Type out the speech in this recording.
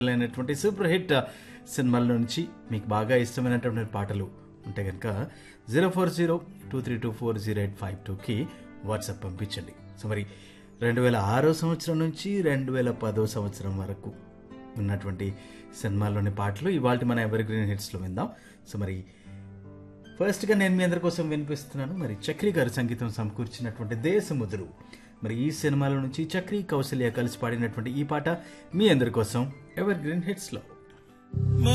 అయినటువంటి super hit సినిమాల నుంచి మీకు బాగా ఇష్టమైనటువంటి పాటలు ఉంటే కనుక zero four zero two three two four zero eight five టూకి వాట్సాప్ పంపించండి సో మరి రెండు వేల ఆరో సంవత్సరం నుంచి రెండు వేల పదో సంవత్సరం వరకు ఉన్నటువంటి సినిమాల్లోని పాటలు ఇవాళ మన ఎవర్ గ్రీన్ హిట్స్లో విందాం సో మరి ఫస్ట్గా నేను మీ అందరి కోసం వినిపిస్తున్నాను మరి చక్రి గారు సంగీతం సమకూర్చినటువంటి దేశముదురు మరి ఈ సినిమాల నుంచి చక్రి కౌశల్య కలిసి పాడినటువంటి ఈ పాట మీ అందరి కోసం ఎవర్ గ్రీన్ హిట్స్లో